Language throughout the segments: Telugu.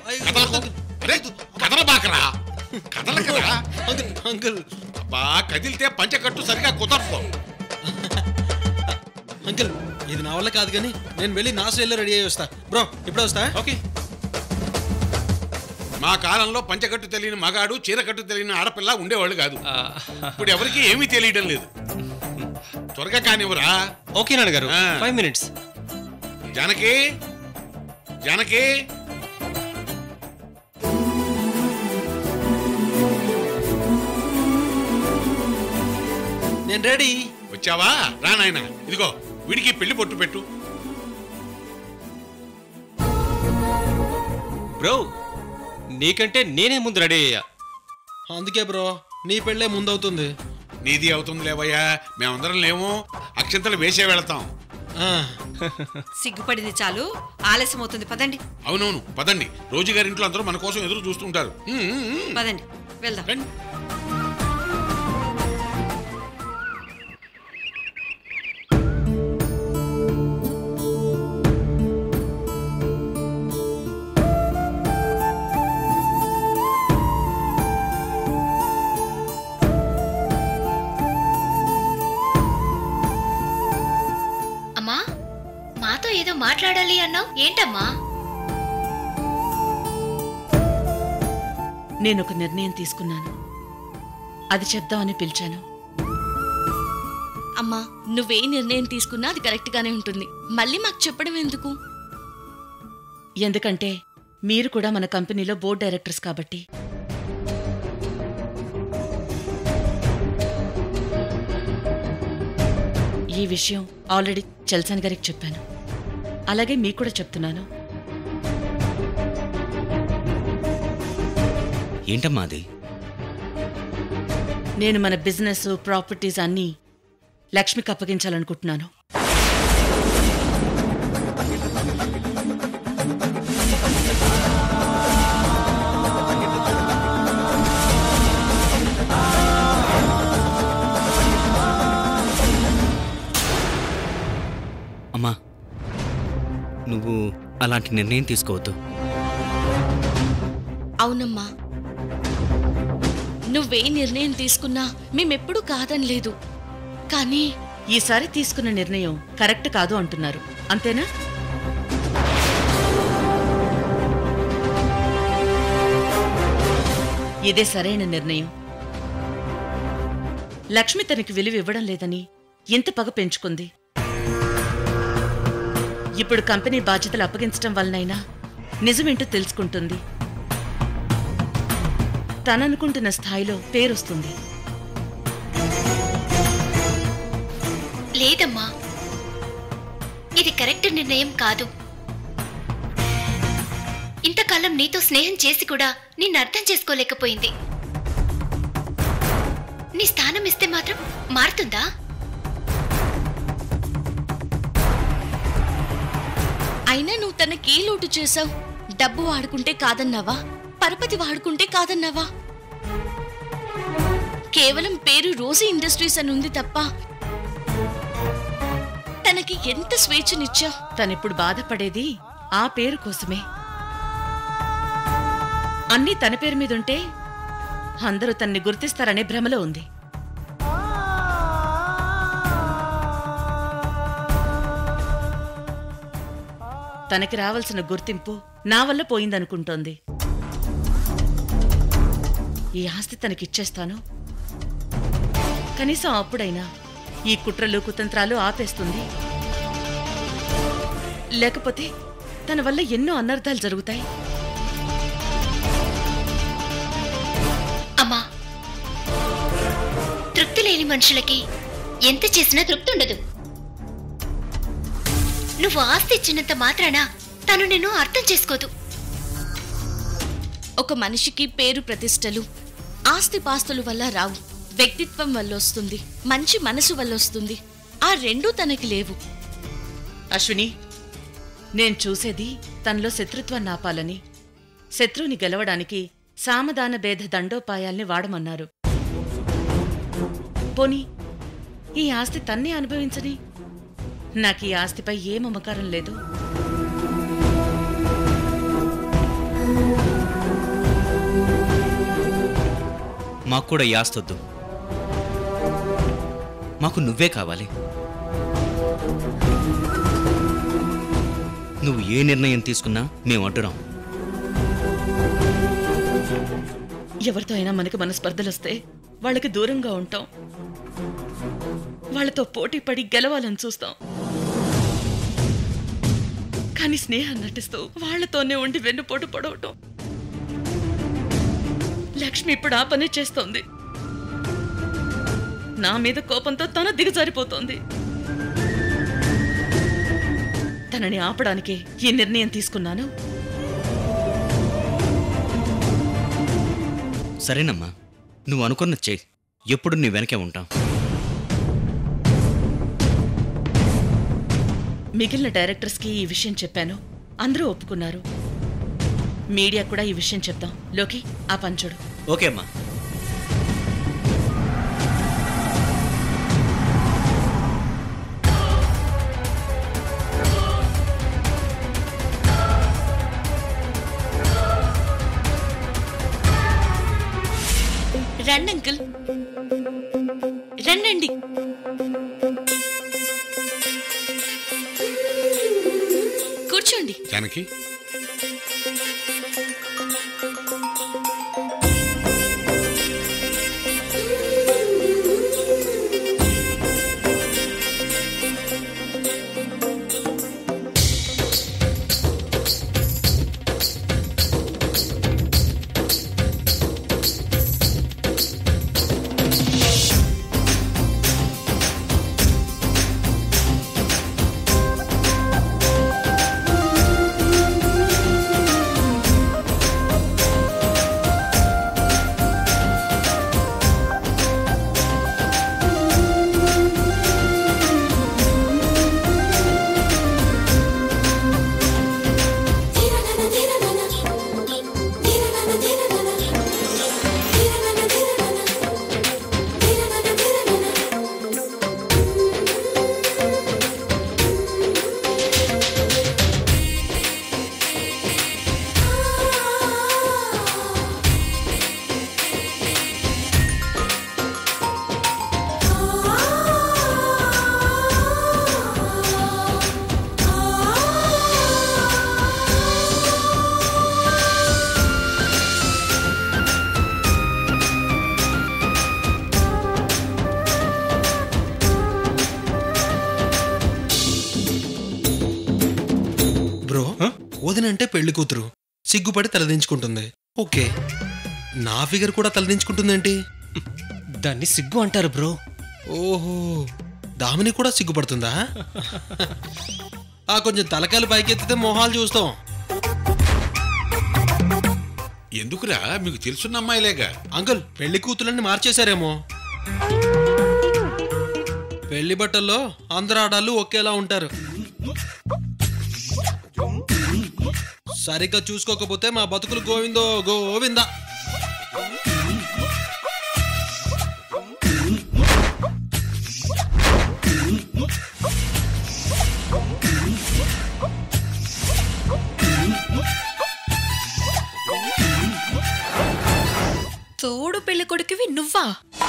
అయ్యో, కదలకు అంకుల్, అరే కదలబాకరా కదలకరా అంకుల్ అంకుల్ అబ్బా కదిలితే పంచకట్టు సరిగా కుదరదు అంకుల్ ఇది నా వల్ల కాదు కానీ నేను వెళ్ళి నా స్టైల్లో రెడీ అయ్యి వస్తా బ్రో ఇప్పుడే వస్తా ఓకే మా కాలంలో పంచకట్టు తెలియని మగాడు చీరకట్టు తెలియని ఆడపిల్ల ఉండేవాళ్ళు కాదు ఇప్పుడు ఎవరికి ఏమీ తెలియడం లేదు త్వరగా కానివ్వరా ఓకే నాన్నగారు ఆ. ఫైవ్ మినిట్స్ జానకి జానకి నేను రెడీ వచ్చావా రా నాయన ఇదిగో వీడికి పెళ్లి పొట్టు పెట్టు బ్రో నీకంటే నేనే ముందు రెడీ అయ్యా అందుకే బ్రో నీ పెళ్ళే ముందవుతుంది నీది అవుతుంది లేవయ్యా మేమందరం లేము అక్షంతలు వేసే వెళతాం ఆ, సిగ్గుపడింది చాలు ఆలస్యం అవుతుంది పదండి అవునవును పదండి రోజు గారి ఇంట్లో అందరూ మన కోసం ఎదురు చూస్తుంటారు ఉమ్, ఉమ్, ఉమ్. పదండి వెళ్దాం రండి. అమ్మా మాతో ఏదో మాట్లాడాలి అన్నావు ఏంటమ్మా నేను ఒక నిర్ణయం తీసుకున్నాను అది చెప్దామని పిలిచాను అమ్మా నువ్వే నిర్ణయం తీసుకున్నా అది కరెక్ట్ గానే ఉంటుంది మళ్ళీ మాకు చెప్పడం ఎందుకు ఎందుకంటే మీరు కూడా మన కంపెనీలో బోర్డ్ డైరెక్టర్స్ కాబట్టి ఈ విషయం ఆల్రెడీ చల్సాన్ గారికి చెప్పాను అలాగే మీకు కూడా చెప్తున్నాను ఏంటమ్మా అది నేను మన బిజినెస్ ప్రాపర్టీస్ అన్నీ లక్ష్మికి అప్పగించాలనుకుంటున్నాను అమ్మా నువ్వు అలాంటి నిర్ణయం తీసుకోవద్దు అవునమ్మా నువ్వే నిర్ణయం తీసుకున్నా మేమెప్పుడూ కాదని లేదు కానీ ఈసారి తీసుకున్న నిర్ణయం కరెక్ట్ కాదు అంటున్నారు అంతేనా ఇదే సరైన నిర్ణయం లక్ష్మి తనకి విలువ ఇవ్వడం లేదని ఇంత పగ పెంచుకుంది ఇప్పుడు కంపెనీ బాధ్యతలు అప్పగించడం వలనైనా నిజమేంటో తెలుసుకుంటుంది తననుకుంటున్న స్థాయిలో పేరొస్తుంది లేదమ్మా ఇది కరెక్ట్ నిర్ణయం కాదు ఇంతకాలం నీతో స్నేహం చేసి కూడా నిన్ను అర్థం చేసుకోలేకపోయింది నీ స్థానం ఇస్తే మాత్రం మారుతుందా అయినా నువ్వు తనకే లోటు చేశావు డబ్బు వాడుకుంటే కాదన్నావా పరపతి వాడుకుంటే కాదన్నావా కేవలం పేరు రోజీ ఇండస్ట్రీస్ అని ఉంది తప్ప తనకి ఎంత స్వేచ్ఛనిచ్చావు తనిప్పుడు బాధపడేది ఆ పేరు కోసమే అన్నీ తన పేరు మీదుంటే అందరూ తన్ని గుర్తిస్తారనే భ్రమలో ఉంది తనకి రావాల్సిన గుర్తింపు నా వల్ల పోయిందనుకుంటోంది ఈ ఆస్తి తనకిచ్చేస్తాను కనీసం అప్పుడైనా ఈ కుట్రలు కుతంత్రాలు ఆపేస్తుంది లేకపోతే తన వల్ల ఎన్నో అనర్థాలు జరుగుతాయి అమ్మా తృప్తి లేని మనుషులకి ఎంత చేసినా తృప్తి ఉండదు నువ్వు ఆస్తి ఇచ్చినంత మాత్రాన తను నిన్ను అర్థం చేసుకోదు ఒక మనిషికి పేరు ప్రతిష్టలు ఆస్తి పాస్తుల వల్ల రావు వ్యక్తిత్వం వల్ల వస్తుంది మంచి మనసు వల్ల వస్తుంది ఆ రెండూ తనకి లేవు అశ్విని నేను చూసేది తనలో శత్రుత్వాన్ని ఆపాలని శత్రువుని గెలవడానికి సామదాన భేద దండోపాయాల్ని వాడమన్నారు పోనీ ఈ ఆస్తి తన్నే అనుభవించని నాకు ఈ ఆస్తిపై ఏ మమకారం లేదు మాకు కూడా ఈ ఆస్తొద్దు మాకు నువ్వే కావాలి నువ్వు ఏ నిర్ణయం తీసుకున్నా మేము అడ్డురాం ఎవరితో అయినా మనకి మనస్పర్ధలు వస్తే వాళ్ళకి దూరంగా ఉంటాం వాళ్ళతో పోటీ పడి గెలవాలని చూస్తాం కానీ స్నేహం నటిస్తూ వాళ్ళతోనే ఉండి వెన్నుపోటు పొడవటం లక్ష్మి ఇప్పుడు ఆ పని చేస్తోంది నా మీద కోపంతో తన దిగజారిపోతోంది తనని ఆపడానికి ఈ నిర్ణయం తీసుకున్నాను సరేనమ్మా నువ్వు అనుకున్నది చెయ్యి ఎప్పుడు నీ వెనకే ఉంటాం మిగిలిన డైరెక్టర్స్కి ఈ విషయం చెప్పాను అందరూ ఒప్పుకున్నారు మీడియా కూడా ఈ విషయం చెప్దాం లోకి ఆ పంచుడు ఓకే అమ్మా రండి అంకుల్ రండండి కూర్చోండి జానకి బ్రో వదిన అంటే పెళ్లి కూతురు సిగ్గుపడి తలదించుకుంటుంది ఓకే నా ఫిగర్ కూడా తలదించుకుంటుందేంటి దాన్ని సిగ్గు అంటారు బ్రో ఓహో దామిని కూడా సిగ్గుపడుతుందా ఆ కొంచెం తలకాయలు పైకెత్తితే మొహాలు చూస్తాం ఎందుకురా మీకు తెలుసున్న అమ్మాయిలేగా అంకుల్ పెళ్లి కూతులన్నీ మార్చేశారేమో పెళ్లి బట్టల్లో అందరు ఆడాళ్ళు ఒకేలా ఉంటారు సరిగ్గా చూసుకోకపోతే మా బతుకులు గోవిందో గోవిందా తోడు పెళ్లి కొడుకువి నువ్వా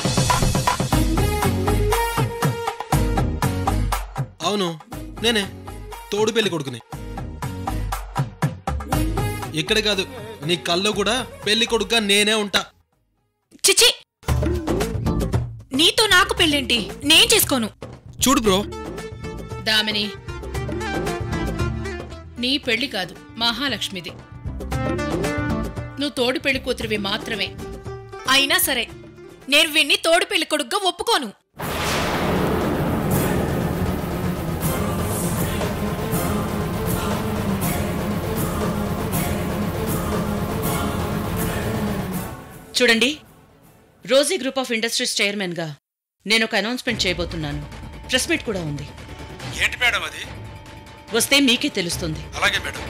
అవును నేనే తోడు పెళ్లి కొడుకుని ఇక్కడ కాదు నీ కల్లో కూడా పెళ్లి కొడుకుగా నేనే ఉంటా చిచి నీతో నాకు పెళ్ళేంటి నేను చేసుకోను చూడు బ్రో దామిని నీ పెళ్లి కాదు మహాలక్ష్మిది నువ్వు తోడు పెళ్లి కూతురివి మాత్రమే అయినా సరే నేను విన్ని తోడు పెళ్లి కొడుకుగా ఒప్పుకోను చూడండి రోజీ గ్రూప్ ఆఫ్ ఇండస్ట్రీస్ చైర్మన్గా నేను ఒక అనౌన్స్మెంట్ చేయబోతున్నాను ప్రెస్ మీట్ కూడా ఉంది ఏంటి మేడం అది వస్తే మీకే తెలుస్తుంది అలాగే మేడం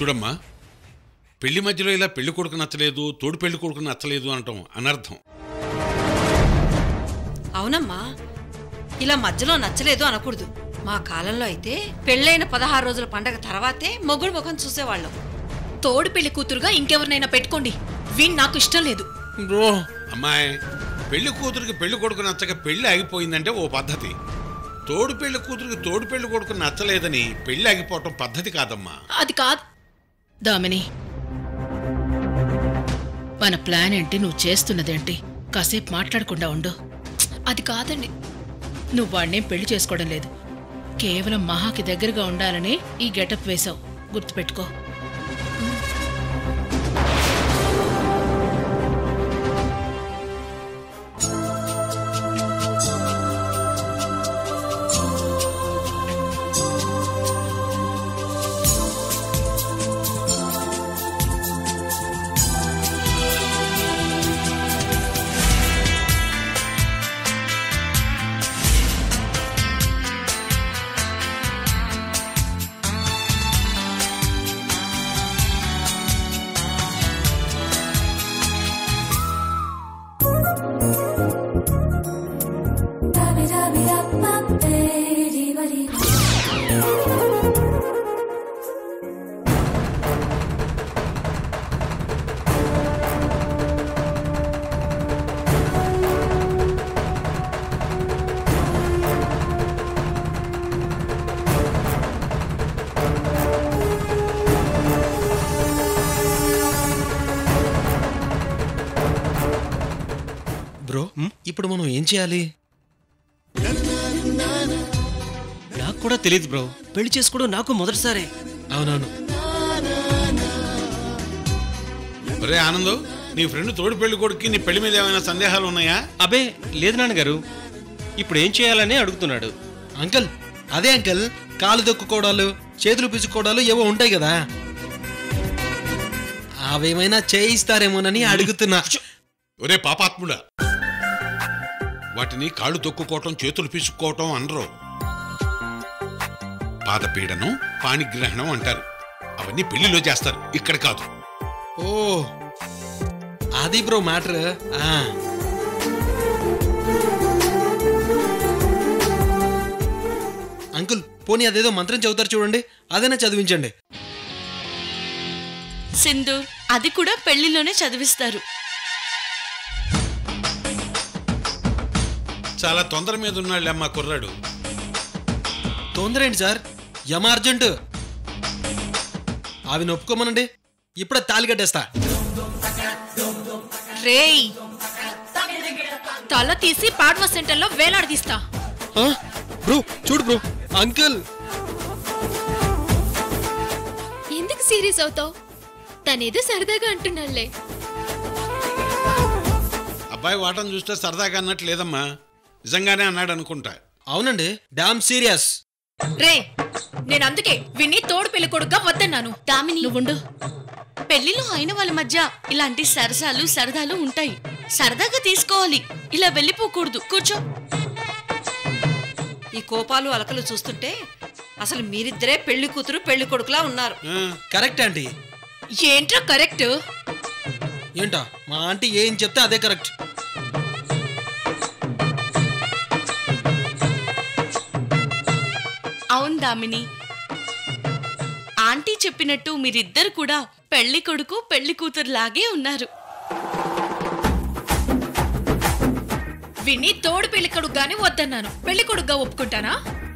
చూడమ్మా పెళ్లి మధ్యలో ఇలా పెళ్లి కొడుకు నచ్చలేదు తోడు పెళ్లి కొడుకు నచ్చలేదు అనటం అనర్థం అవునమ్మా ఇలా మధ్యలో నచ్చలేదు అనకూడదు మా కాలంలో అయితే పెళ్ళైన పదహారు రోజుల పండగ తర్వాతే మొగుడు ముఖం చూసేవాళ్ళం తోడు పెళ్లి కూతురుగా ఇంకెవరినైనా పెట్టుకోండి వీణ్ నాకు ఇష్టం లేదు బ్రో అమ్మాయి పెళ్లి కూతురికి పెళ్లి కొడుకు నచ్చక పెళ్లి ఆగిపోయిందంటే ఓ పద్ధతి తోడు పెళ్లి కూతురికి తోడు పెళ్లి కొడుకు నచ్చలేదని పెళ్లి ఆగిపోవటం పద్ధతి కాదమ్మా అది కాదు దామిని మన ప్లాన్ ఏంటి నువ్వు చేస్తున్నదేంటి కాసేపు మాట్లాడకుండా ఉండు అది కాదండి నువ్వు వాడినేం పెళ్లి చేసుకోవడం లేదు కేవలం మహాకి దగ్గరగా ఉండాలని ఈ గెటప్ వేశావు గుర్తుపెట్టుకో బ్రో ఇప్పుడు మనం ఏం చేయాలి నాకు కూడా తెలియదు బ్రో పెళ్లి చేసుకోవడం నాకు మొదటిసారే అవునవును ఒరే ఆనందు నీ ఫ్రెండ్ తోడు పెళ్లి కొడుక్కి నీ పెళ్లి మీద ఏమైనా సందేహాలు ఉన్నాయా అబే లేదు నాన్నగారు ఇప్పుడు ఏం చేయాలని అడుగుతున్నాడు అంకల్ అదే అంకల్ కాలు దొక్కుకోవడాలు చేతులు పిసుక్కోవడాలు ఏవో ఉంటాయి కదా అవేమైనా చేయిస్తారేమోనని అడుగుతున్నా ఒరే పాపాత్ముడా వాటిని కాళ్ళు తొక్కుకోవటం చేతులు పిసుక్కోవటం అనరు పాదపీడనం పాణిగ్రహణం అంటారు అవన్నీ పెళ్లిలో చేస్తారు ఇక్కడ కాదు ఓ అది బ్రో మ్యాటర్ అంకుల్ పోనీ అదేదో మంత్రం చదువుతారు చూడండి అదైనా చదివించండి సింధూర్ అది కూడా పెళ్లిలోనే చదివిస్తారు చాలా తొందర మీద ఉన్నాళ్ళే అమ్మా కుర్రాడు తొందర ఏంటి సార్ యమ అర్జెంట్ అవి నొప్పుకోమనండి ఇప్పుడే తాళి కట్టేస్తా రేయ్ తల తీసి పాడ్వా సెంటర్లో వేలాడదీస్తా ఆ? బ్రో చూడు బ్రో అంకుల్ ఎందుకు సీరియస్ అవుతావు తనేదో సరదాగా అంటున్నాళ్లే అబ్బాయి వాటం చూస్తే సరదాగా అన్నట్టు లేదమ్మా నిజంగానే అన్నాడు అనుకుంటా అవునండి డామ్ సీరియస్ రే నేను అందుకే విన్ని తోడు పెళ్లి కొడుగ్గా వద్దన్నాను దామిని నువ్వుండు పెళ్లిలో అయిన వాళ్ళ మధ్య ఇలాంటి సరసాలు సరదాలు ఉంటాయి సరదాగా తీసుకోవాలి ఇలా వెళ్ళిపోకూడదు కూర్చో ఈ కోపాలు అలకలు చూస్తుంటే అసలు మీరిద్దరే పెళ్లి కూతురు పెళ్లి కొడుకులా ఉన్నారు ఆ, కరెక్ట్ ఆంటీ ఏంట్రా కరెక్ట్ ఏంటా మా ఆంటీ ఏం చెప్తే అదే కరెక్ట్ అవును దామిని ఆంటీ చెప్పినట్టు మీరిద్దరు కూడా పెళ్లి కొడుకు పెళ్లి కూతురు లాగే ఉన్నారు విన్ని తోడు పెళ్లి కొడుకుగానే వద్దన్నాను పెళ్లి కొడుకుగా ఒప్పుకుంటానా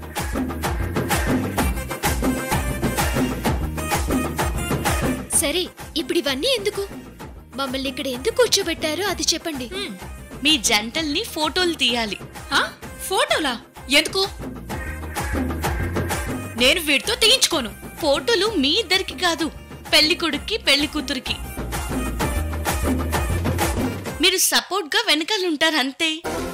సరే ఇప్పుడు ఇవన్నీ ఎందుకు మమ్మల్ని ఇక్కడ ఎందుకు కూర్చోబెట్టారో అది చెప్పండి మీ జంటల్ని ఫోటోలు తీయాలి ఆ? ఫోటోలా ఎందుకు నేను వీటితో తీయించుకోను ఫోటోలు మీ ఇద్దరికి కాదు పెళ్లి కొడుక్కి పెళ్లి కూతురికి మీరు సపోర్ట్ గా వెనకాలంటారు అంతే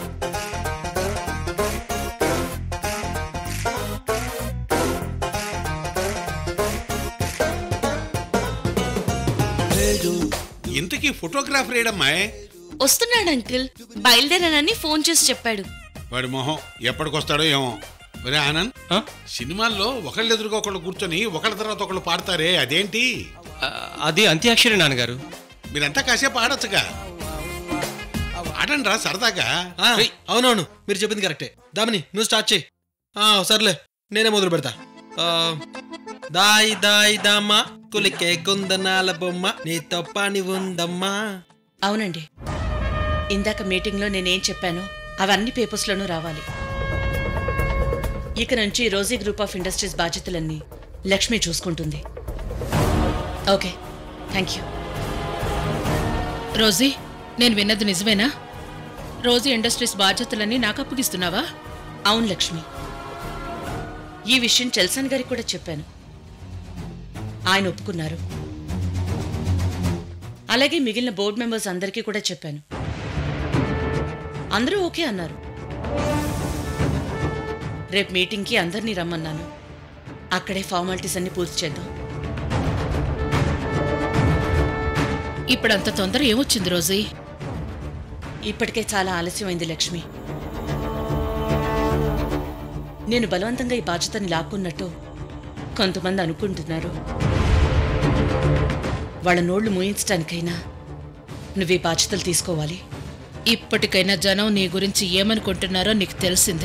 ఇంతకీ ఫోటోగ్రాఫర్ ఏడమ్మాయ్ వస్తున్నాడు అంకిల్ బయలుదేరానని ఫోన్ చేసి చెప్పాడు వాడి మొహం ఎప్పటికొస్తాడో ఏమో ఒరే ఆనంద్ ఆ? సినిమాల్లో ఒకళ్ళు ఎదురుగా ఒకళ్ళు కూర్చొని ఒకళ్ళ తర్వాత ఒకళ్ళు పాడతారే అదేంటి ఆ, అది అంత్యాక్షరి నాన్నగారు మీరంతా కాసేపు ఆడొచ్చుగా ఆడండి రా సరదాగా ఆ, అవునవును మీరు చెప్పింది కరెక్టే దామిని నువ్వు స్టార్ట్ చేయి ఆ, సర్లే నేనే మొదలు పెడతా ఆ, దాయి దాయి దామ్మా కులికే కుందనాల బొమ్మ నీతో పని ఉందమ్మా అవునండి ఇందాక మీటింగ్లో నేనేం చెప్పానో అవన్నీ పేపర్స్లోనూ రావాలి ఇక నుంచి రోజీ గ్రూప్ ఆఫ్ ఇండస్ట్రీస్ బాధ్యతలన్నీ లక్ష్మి చూసుకుంటుంది ఓకే థ్యాంక్ యూ రోజీ నేను విన్నది నిజమేనా రోజీ ఇండస్ట్రీస్ బాధ్యతలన్నీ నాకు అప్పగిస్తున్నావా అవును లక్ష్మి ఈ విషయం చెల్సన్ గారికి కూడా చెప్పాను ఆయన ఒప్పుకున్నారు అలాగే మిగిలిన బోర్డు మెంబర్స్ అందరికీ కూడా చెప్పాను అందరూ ఓకే అన్నారు రేపు మీటింగ్కి అందరినీ రమ్మన్నాను అక్కడే ఫార్మాలిటీస్ అన్ని పూర్తి చేద్దాం ఇప్పుడంత తొందర ఏమొచ్చింది రోజీ ఇప్పటికే చాలా ఆలస్యమైంది లక్ష్మి నేను బలవంతంగా ఈ బాధ్యతని లాక్కున్నట్టు కొంతమంది అనుకుంటున్నారు వాళ్ళ నోళ్లు మూయించడానికైనా నువ్వు ఈ బాధ్యతలు తీసుకోవాలి ఇప్పటికైనా జనం నీ గురించి ఏమనుకుంటున్నారో నీకు తెలిసింది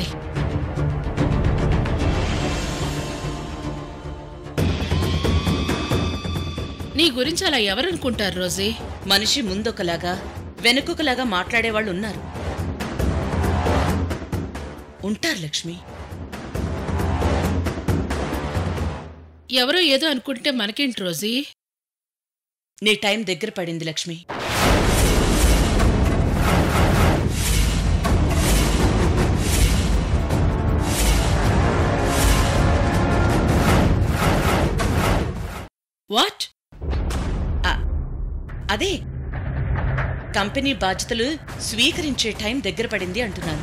నీ గురించి అలా ఎవరనుకుంటారు రోజీ మనిషి ముందొకలాగా వెనుకొకలాగా మాట్లాడేవాళ్ళు ఉన్నారు ఉంటారు లక్ష్మి ఎవరో ఏదో అనుకుంటే మనకేంటి రోజీ నీ టైం దగ్గర పడింది లక్ష్మి వాట్ ఆ- అదే కంపెనీ బాధ్యతలు స్వీకరించే టైం దగ్గర పడింది అంటున్నాను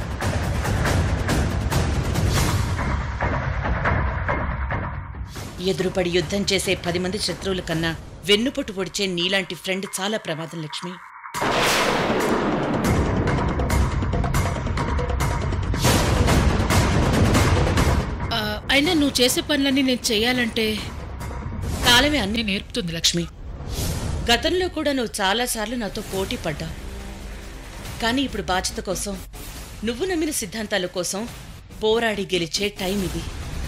ఎదురుపడి యుద్ధం చేసే పది మంది శత్రువుల కన్నా వెన్నుపొట్టు పొడిచే నీలాంటి ఫ్రెండ్ చాలా ప్రమాదం లక్ష్మి ఆ, అయినా నువ్వు చేసే పనులన్నీ నేను చేయాలంటే కాలమే అన్ని నేను నేర్పుతుంది లక్ష్మి గతంలో కూడా నువ్వు చాలాసార్లు నాతో పోటీ పడ్డావు కానీ ఇప్పుడు బాధ్యత కోసం నువ్వు నమ్మిన సిద్ధాంతాల కోసం పోరాడి గెలిచే టైం ఇది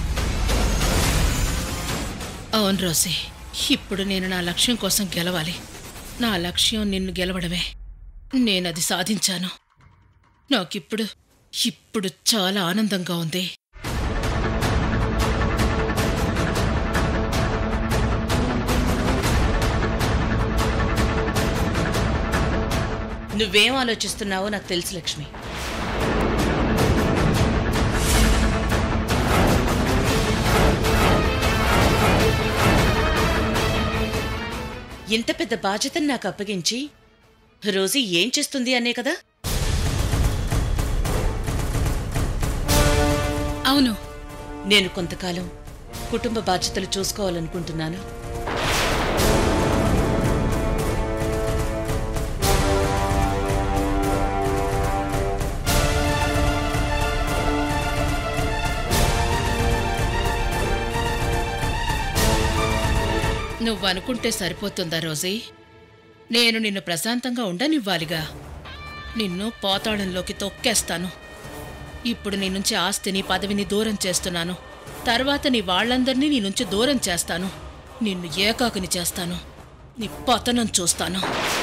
అవును రోసి ఇప్పుడు నేను నా లక్ష్యం కోసం గెలవాలి నా లక్ష్యం నిన్ను గెలవడమే నేనది సాధించాను నాకిప్పుడు ఇప్పుడు చాలా ఆనందంగా ఉంది నువ్వేం ఆలోచిస్తున్నావో నాకు తెలుసు లక్ష్మి ఇంత పెద్ద బాధ్యతను నాకు అప్పగించి రోజీ ఏం చేస్తుంది అనే కదా అవును నేను కొంతకాలం కుటుంబ బాధ్యతలు చూసుకోవాలనుకుంటున్నాను నువ్వు అనుకుంటే సరిపోతుందా రోజీ నేను నిన్ను ప్రశాంతంగా ఉండనివ్వాలిగా నిన్ను పాతాళంలోకి తొక్కేస్తాను ఇప్పుడు నీ నుంచి ఆస్తిని పదవిని దూరం చేస్తున్నాను తర్వాత నీ వాళ్ళందరినీ నీ నుంచి దూరం చేస్తాను నిన్ను ఏకాకుని చేస్తాను నీ పతనం చూస్తాను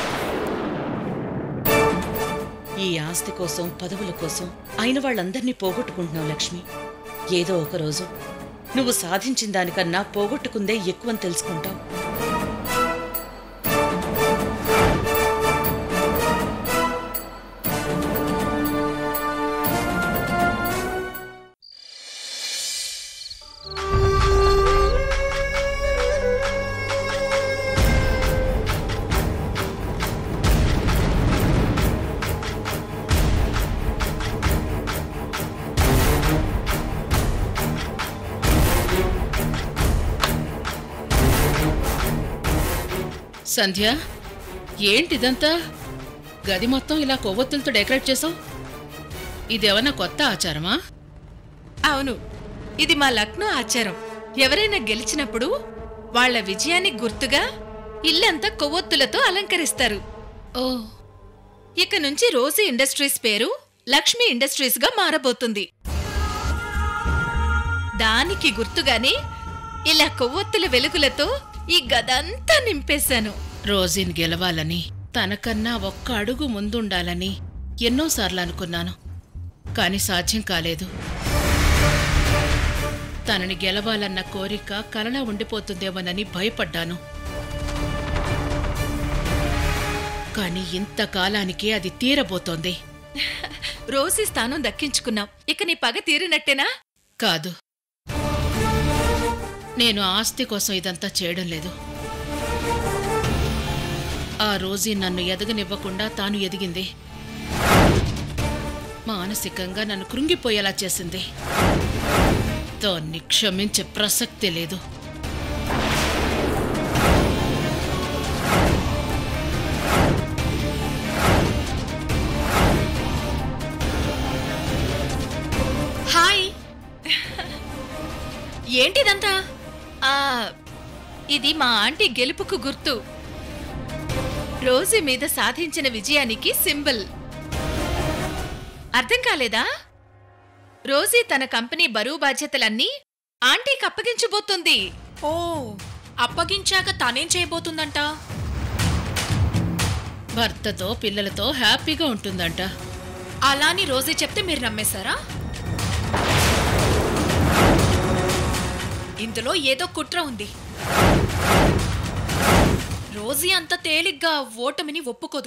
ఈ ఆస్తి కోసం పదవుల కోసం అయిన వాళ్ళందరినీ పోగొట్టుకుంటున్నావు లక్ష్మి ఏదో ఒక రోజు నువ్వు సాధించిన దానికన్నా పోగొట్టుకుందే ఎక్కువని తెలుసుకుంటావు సంధ్య ఏంటిదంతా గది మొత్తం ఇలా కొవ్వొత్తులతో డెకరేట్ చేసావు ఇదేమన్నా కొత్త ఆచారమా అవును ఇది మా లక్నో ఆచారం ఎవరైనా గెలిచినప్పుడు వాళ్ళ విజయానికి గుర్తుగా ఇల్లంతా కొవ్వొత్తులతో అలంకరిస్తారు ఓ ఇక నుంచి రోజీ ఇండస్ట్రీస్ పేరు లక్ష్మీ ఇండస్ట్రీస్ గా మారబోతుంది దానికి గుర్తుగానే ఇలా కొవ్వొత్తుల వెలుగులతో ఈ గదంతా నింపేశాను రోజీని గెలవాలని తనకన్నా ఒక్క అడుగు ముందుండాలని ఎన్నోసార్లు అనుకున్నాను కాని సాధ్యం కాలేదు తనని గెలవాలన్న కోరిక కలలా ఉండిపోతుందేమోనని భయపడ్డాను కాని ఇంతకాలానికి అది తీరబోతోంది రోజీ స్థానం దక్కించుకున్నాం ఇక నీ పగ తీరినట్టేనా కాదు నేను ఆస్తి కోసం ఇదంతా చేయడం లేదు ఆ రోజీ నన్ను ఎదగనివ్వకుండా తాను ఎదిగింది మానసికంగా నన్ను కృంగిపోయేలా చేసింది దాన్ని క్షమించే ప్రసక్తి లేదు హాయ్ ఏంటిదంతా ఆ ఇది మా ఆంటీ గెలుపుకు గుర్తు రోజీ మీద సాధించిన విజయానికి సింబల్ అర్థం కాలేదా రోజీ తన కంపెనీ బరువు బాధ్యతలన్నీ ఆంటీకి అప్పగించబోతుంది ఓ అప్పగించాక తనేం చేయబోతుందంట భర్తతో పిల్లలతో హ్యాపీగా ఉంటుందంట అలా అని రోజీ చెప్తే మీరు నమ్మేశారా ఇందులో ఏదో కుట్ర ఉంది రోజీ అంత తేలిగ్గా ఓటమిని ఒప్పుకోదు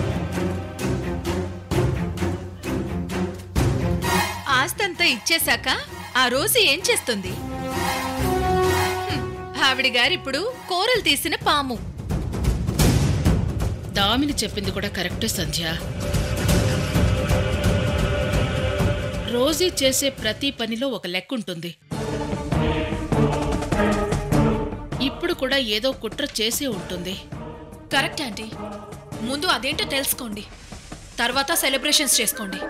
ఆస్తంతా ఇచ్చేశాక ఆ రోజు ఏం చేస్తుంది హ్మ్, ఆవిడ గారిప్పుడు కూరలు తీసిన పాము దామిని చెప్పింది కూడా కరెక్టే సంధ్య రోజీ చేసే ప్రతి పనిలో ఒక లెక్క ఉంటుంది ఇప్పుడు కూడా ఏదో కుట్ర చేసే ఉంటుంది కరెక్ట్ ఆంటీ ముందు అదేంటో తెలుసుకోండి తర్వాత సెలబ్రేషన్స్ చేసుకోండి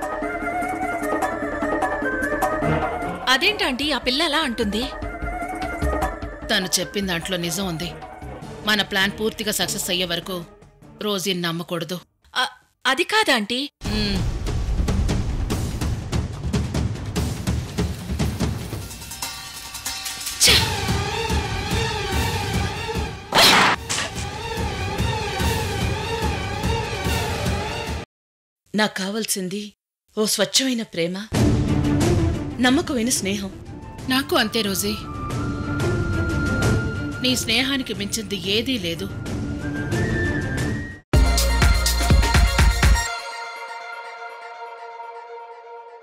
అదేంటంటీ ఆ పిల్ల అలా అంటుంది తను చెప్పిన దాంట్లో నిజం ఉంది మన ప్లాన్ పూర్తిగా సక్సెస్ అయ్యే వరకు రోజీని నమ్మకూడదు అ- అది కాదంటీ మ్మ్. నాకు కావలసింది ఓ స్వచ్ఛమైన ప్రేమ నమ్మకమైన స్నేహం నాకు అంతే రోజీ నీ స్నేహానికి మించింది ఏదీ లేదు